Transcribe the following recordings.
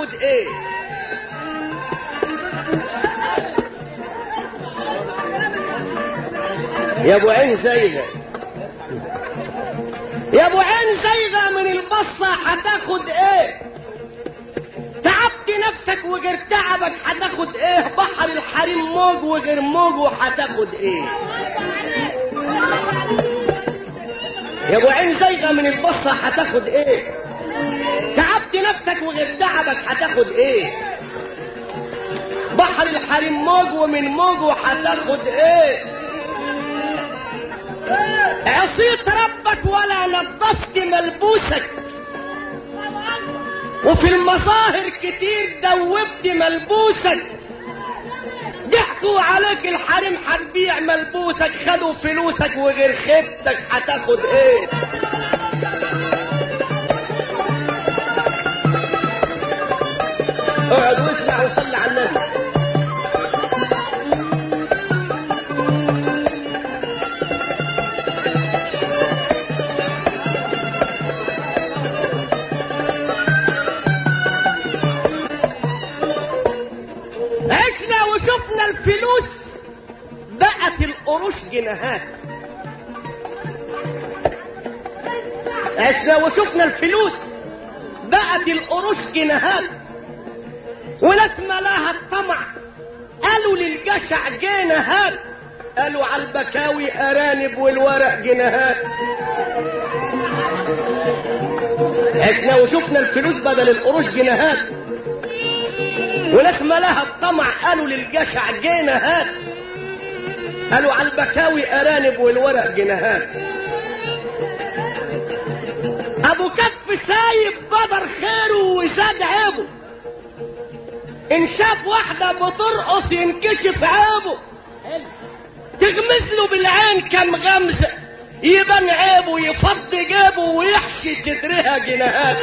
هتاخد ايه يا ابو عين زيغه يا ابو عين زيغه من البصه هتاخد ايه تعبت نفسك وغير تعبك هتاخد ايه بحر الحريم موج وغير موجه هتاخد ايه يا ابو عين زيغه من البصه هتاخد ايه تعبت نفسك وغير تعبك هتاخد ايه بحر الحريم موج ومن موجه هتاخد ايه عصيت ربك ولا نظفت ملبوسك وفي المظاهر كتير دوبت ملبوسك ضحكوا عليك الحريم هتبيع ملبوسك خدوا فلوسك وغير خيبتك هتاخد ايه اقعد واسمع وصلي على النبي عشنا وشفنا الفلوس بقت القروش جنيهات عشنا وشفنا الفلوس بقت القروش جنيهات وناس ملاها الطمع قالوا للجشع جنيهات قالوا على البكاوي ارانب والورق جنيهات عشنا وشفنا الفلوس بدل القروش جنيهات وناس ملاها الطمع قالوا للجشع جنيهات قالوا على البكاوي ارانب والورق جنيهات ابو كف سايب بدر خيره وزاد عيبه ان شاف واحدة بترقص ينكشف عيبه تغمز له بالعين كم غمزة يبان عيبه يفضي جيبه ويحشي صدرها جنيهات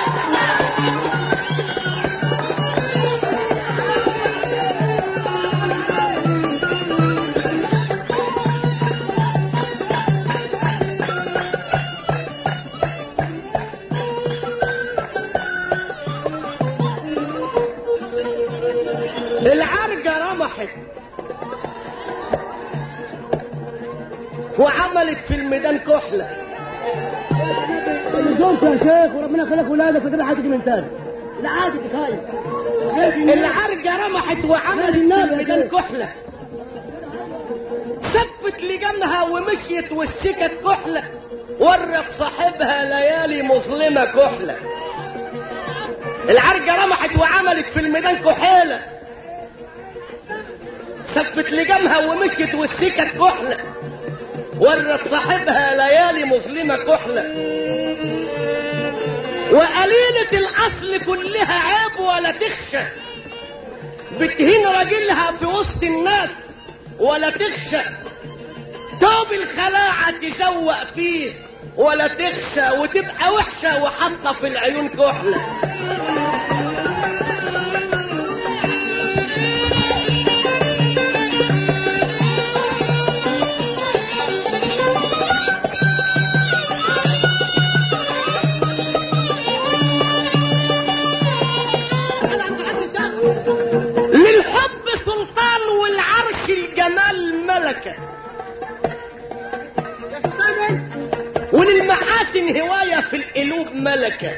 العرجة رمحت وعملت في الميدان كحلة زرت يا شيخ وربنا خلق ولادك فكده هتيجي من تاني لا عادي تخايف العرجة رمحت وعملت في الميدان كحلة سفت لجنها ومشيت والسكت كحلة ورت صاحبها ليالي مظلمة كحلة العرجة رمحت وعملت في الميدان كحيلة سفت لجمها ومشيت والسكت كحلة ورت صاحبها ليالي مظلمة كحلة وقليلة الأصل كلها عيب ولا تخشى بتهين راجلها في وسط الناس ولا تخشى توب الخلاعة تزوق فيه ولا تخشى وتبقى وحشة وحاطة في العيون كحلة للحب سلطان والعرش الجمال ملكة وللمحاسن هواية في القلوب ملكة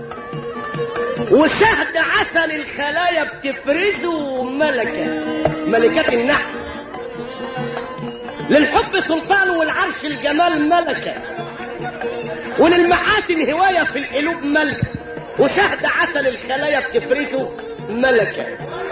وشهد عسل الخلايا بتفرزه ملكة ملكات النحل للحب سلطان والعرش الجمال ملكة وللمحاسن هواية في القلوب ملكة وشهد عسل الخلايا بتفرزه ملكة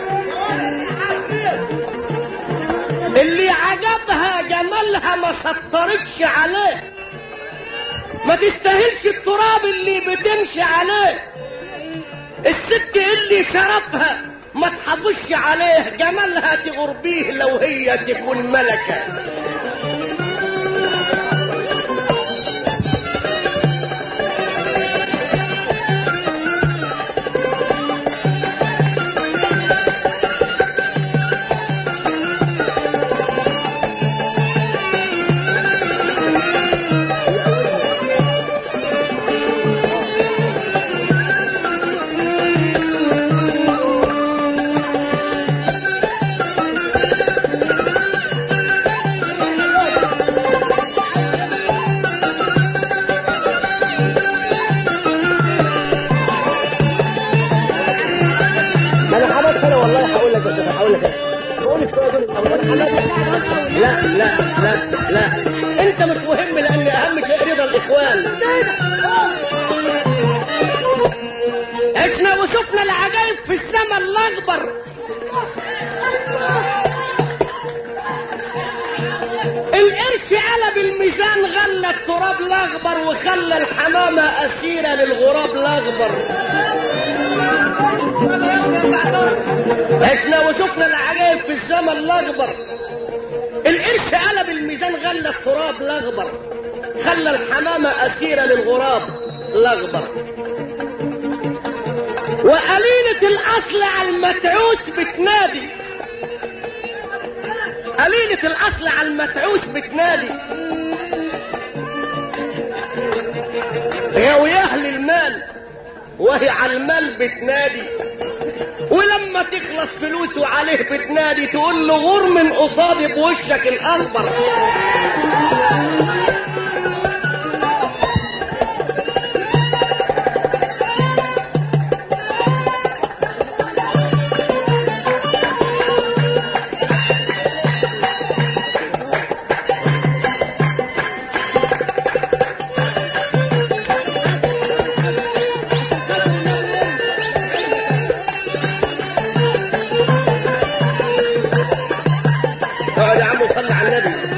اللي عجبها جمالها ما سطرتش عليه ما تستاهلش التراب اللي بتمشي عليه الست اللي شربها ما تحافظش عليه جمالها تغر بيه لو هي تكون ملكة لا لا لا لا انت مش مهم لان اهم شيء رضا الاخوان عشنا وشفنا العجائب في السماء الاخضر القرش قلب الميزان غلى التراب الاخضر وخلى الحمامه اسيره للغراب الاخضر عشنا وشفنا العجائب في الزمن الاخضر القرش قلب الميزان غلى التراب الاخضر خلى الحمامه اسيره للغراب الاخضر وقليلة الأصل على المتعوس بتنادي قليلة الأصل على المتعوس بتنادي يا ويا أهل المال وهي على المال بتنادي ولما تخلص فلوسه عليه بتنادي تقول له غور من قصادي بوشك الأخضر اقعد يا عم صلي على النبي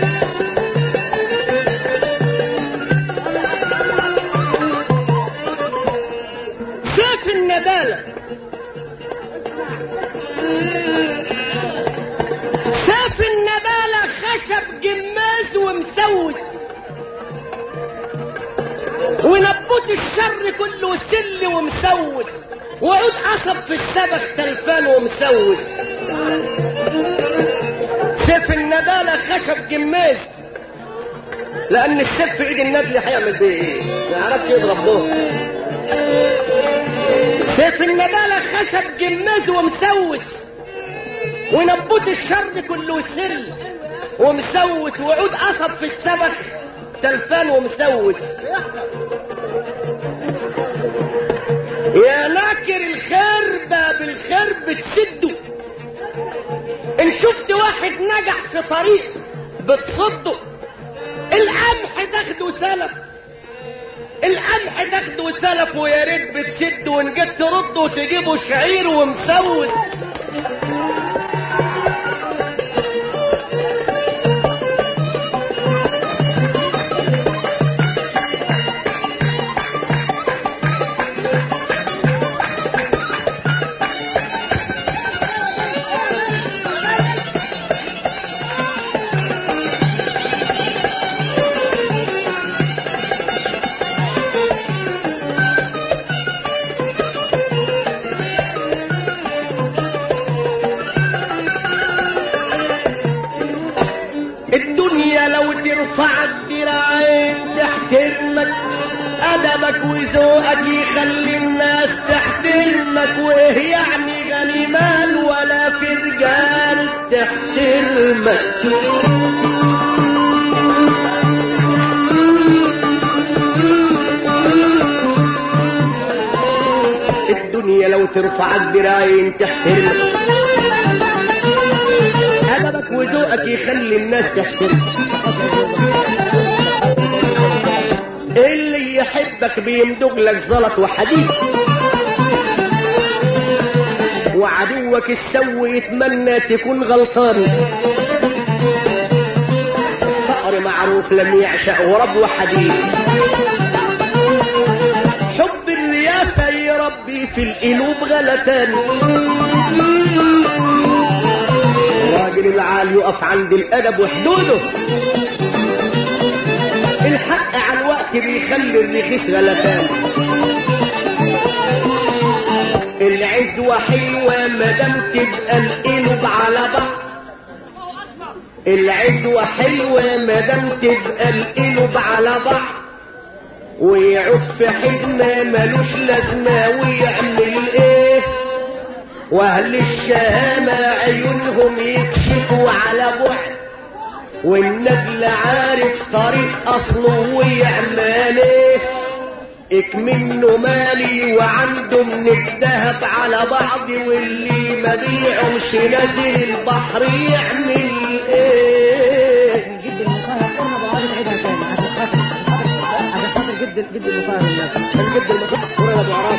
سيف الندالة سيف الندالة خشب جماز ومسوس ونبوت الشر كله سل ومسوس وعود قصب في السبخ تلفان ومسوس سيف الندالة خشب جماز لأن السيف في إيد الندل هيعمل بيه إيه؟ ما يعرفش يضرب به سيف الندالة خشب جماز ومسوس ونبوت الشر كله سل ومسوس وعود قصب في السبخ تلفان ومسوس يا ناكر الخير باب الخير بتسده ان شفت واحد نجح في طريق بتصده القمح تاخده سلف القمح تاخده سلف ويا ريت بتسد وان جيت ترده وتجيبه شعير ومسوس الدنيا لو ترفع الدراعين تحترمك ادبك وذوقك يخلي الناس تحترمك وايه يعني غني مال ولا في رجال تحترمك الدنيا لو ترفع الدراعين تحترمك ادبك وذوقك يخلي الناس تحترمك اللي يحبك بيمدغ لك زلط وحديد وعدوك السو يتمنى تكون غلطان الصقر معروف لم يعشق غرب وحديد حب الرياسة يربي في القلوب غلتان الراجل العال يقف عند الادب وحدوده الحق على الوقت بيخلي الرخيص غلفان العزوة حلوة مادام تبقى القلوب على بعض العزوة حلوة مادام تبقى القلوب على بعض ويعود في حزمة ملوش لازمة ويعمل ايه واهل الشهامة عيونهم يكشفوا على بعد والنجل عارف طريق اصله ويعمل ايه اكمنه مالي وعنده من الذهب على بعض واللي ما بيعمش نازل البحر يعمل ايه جد جد المصاهر الناس كان جد المصاهر قريب ابو عرام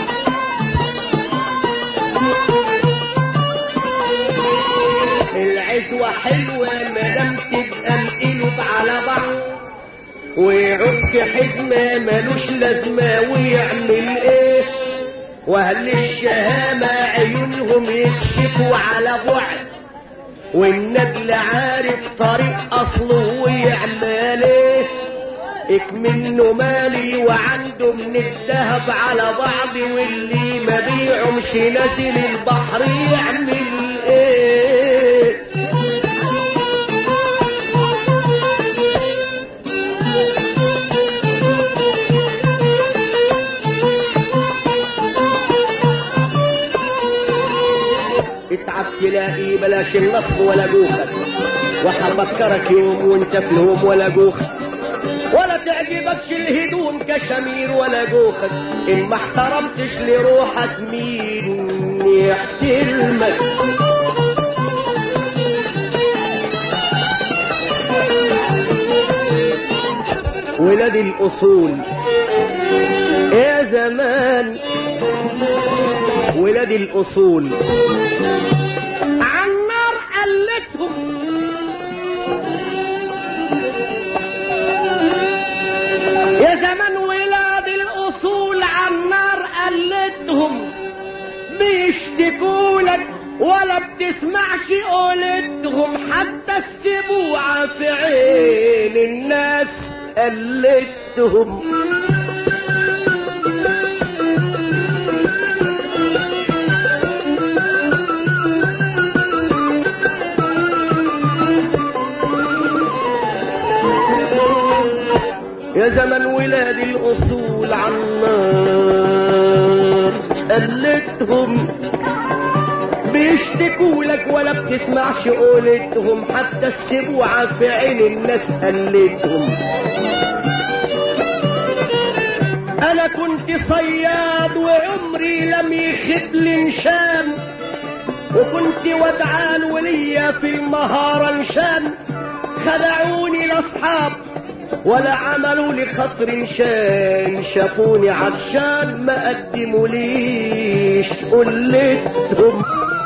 العزوة حلوة مدام تبقى مقلوب على بعض ويعك حزمة ملوش لازمة ويعمل ايه واهل الشهامة عيونهم يكشفوا على بعد والنجل عارف طريق اصله ويعمل ايه اكمنه مالي وعنده من الذهب على بعض واللي ما بيعمش نازل البحر يعمل ايه اتعب تلاقي بلاش النصب ولا جوخك وحفكرك يوم وانت في الهوم ولا جوخك ولا تعجبكش الهدوم كشمير ولا جوخك ان ما احترمتش لروحك مين يحترمك ولاد الاصول يا زمان ولاد الاصول عالنار قلتهم يا زمان ولاد الاصول عالنار قلتهم بيشتكولك ولا بتسمعش قولتهم حتى السبوعة في عين الناس قلتهم يا زمن ولاد الأصول عالنار قلتهم بيشتكوا لك ولا بتسمعش قولتهم حتى السبوعة في عين الناس قلتهم أنا كنت صياد وعمري لم يخب لي نشان وكنت ودعان وليا في المهارة نشان خدعوني الأصحاب ولا عملوا لي خطر شان شافوني عطشان ما قدموا ليش قلتهم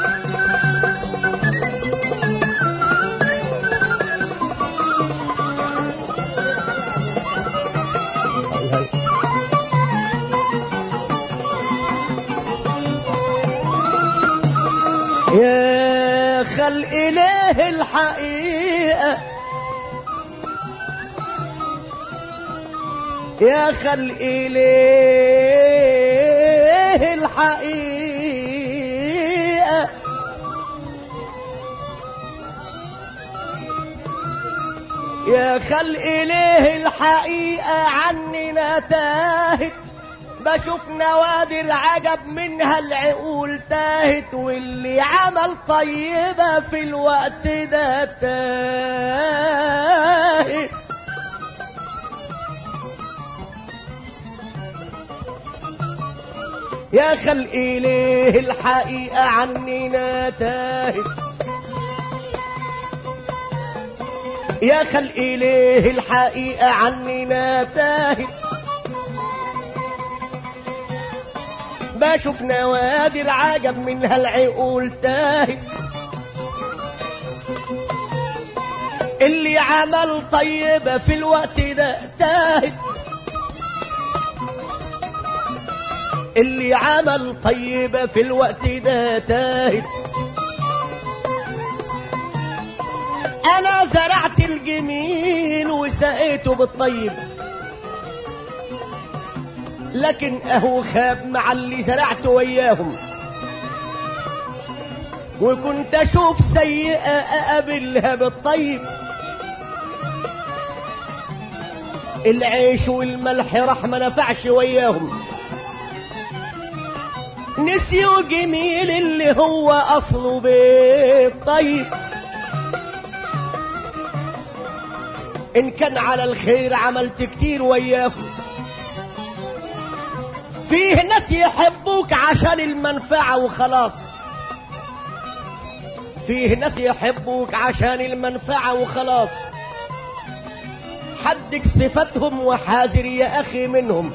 يا خلق إله الحقيقة يا خلق إله الحقيقة يا خلق إله الحقيقة عننا تاهت بشوف نوادر عجب منها العقول تاهت واللي عمل طيبة في الوقت ده تاهت يا خلق إليه الحقيقة عننا تاهت يا خلق إليه الحقيقة عننا تاهت بشوف نوادر عجب منها العقول تاهت اللي عمل طيبة في الوقت ده تاهت اللي عمل طيبة في الوقت ده تاهت انا زرعت الجميل وسقيته بالطيب لكن اهو خاب مع اللي زرعته وياهم وكنت اشوف سيئة اقابلها بالطيب العيش والملح راح ما نفعش وياهم نسيوا جميل اللي هو اصله بالطيب ان كان على الخير عملت كتير وياهم فيه ناس يحبوك عشان المنفعة وخلاص فيه ناس يحبوك عشان المنفعة وخلاص حدك صفتهم وحاذر يا اخي منهم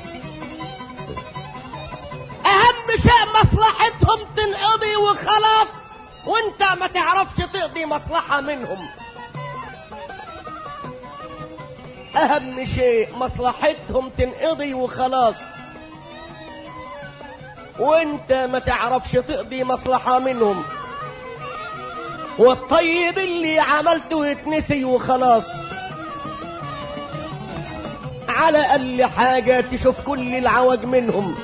اهم شيء مصلحتهم تنقضي وخلاص وانت ما تعرفش تقضي مصلحة منهم اهم شيء مصلحتهم تنقضي وخلاص وانت ما تعرفش تقضي مصلحة منهم والطيب اللي عملته يتنسي وخلاص على اقل حاجة تشوف كل العوج منهم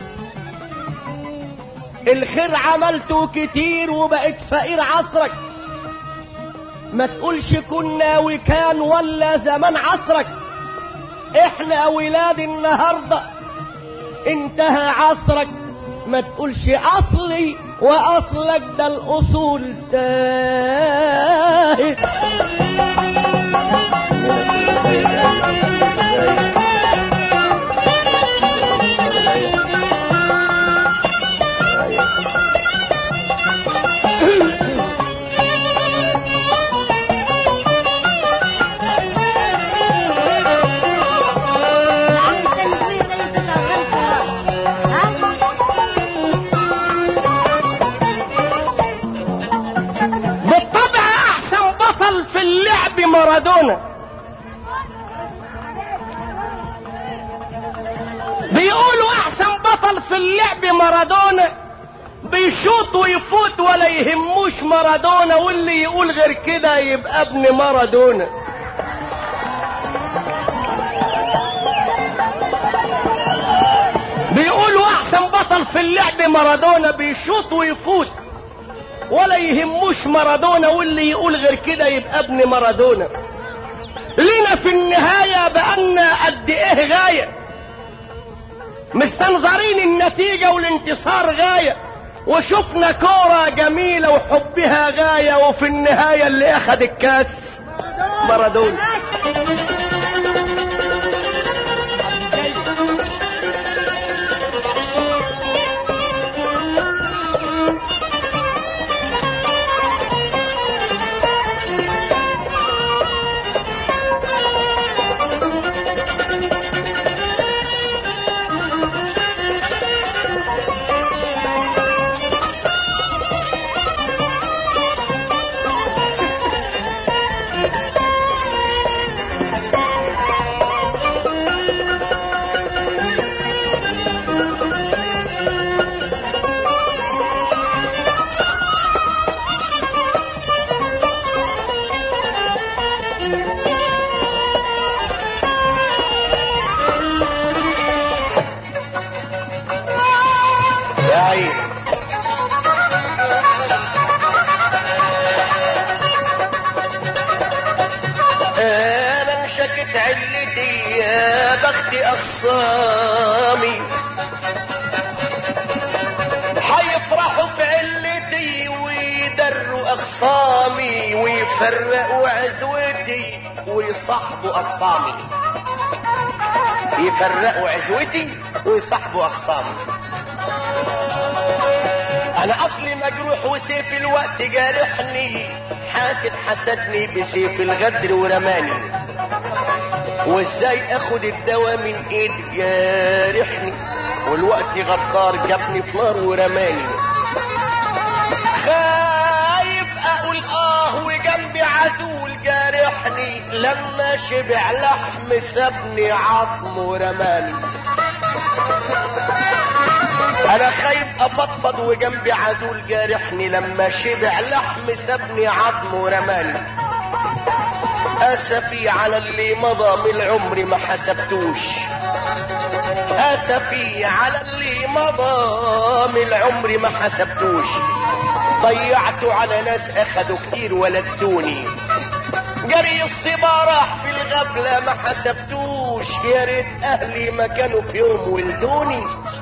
الخير عملته كتير وبقيت فقير عصرك ما تقولش كنا وكان ولا زمان عصرك احنا ولاد النهاردة انتهى عصرك ما تقولش اصلي واصلك ده الاصول تاهت بالطبع احسن بطل في اللعب مارادونا بيقولوا احسن بطل في اللعب مارادونا بيشوط ويفوت ولا يهموش مارادونا واللي يقول غير كده يبقى ابن مارادونا بيقولوا احسن بطل في اللعب مارادونا بيشوط ويفوت ولا يهموش مارادونا واللي يقول غير كده يبقى ابن مارادونا لينا في النهاية بقالنا قد ايه غاية مستنظرين النتيجة والانتصار غاية وشفنا كورة جميلة وحبها غاية وفي النهاية اللي اخد الكاس مارادونا يا عيني انا انشكت علتي يا بختي اخصامي حيفرحوا في علتي ويدروا اخصامي ويفرقوا عزوتي ويصاحبوا اخصامي يفرقوا عزوتي ويصاحبوا اخصامي انا اصلي مجروح وسيف الوقت جارحني حاسد حسدني بسيف الغدر ورماني وازاي اخد الدواء من ايد جارحني والوقت غدار جابني في نار ورماني خايف اقول اه وجنبي عزول جارحني لما شبع لحم سابني عظم ورماني انا خايف افضفض وجنبي عزول جارحني لما شبع لحم سابني عظم ورماني اسفي على اللي مضى من العمر ما حسبتوش اسفي على اللي مضى من العمر ما حسبتوش ضيعته على ناس اخدوا كتير ولدتوني جري الصبا راح في الغفلة ما حسبتوش يا ريت اهلي ما كانوا في يوم ولدوني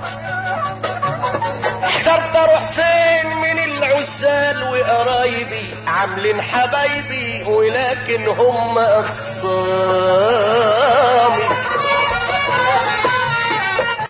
احترت اروح فين من العزال وقرايبي عاملين حبايبي ولكن هم اخصار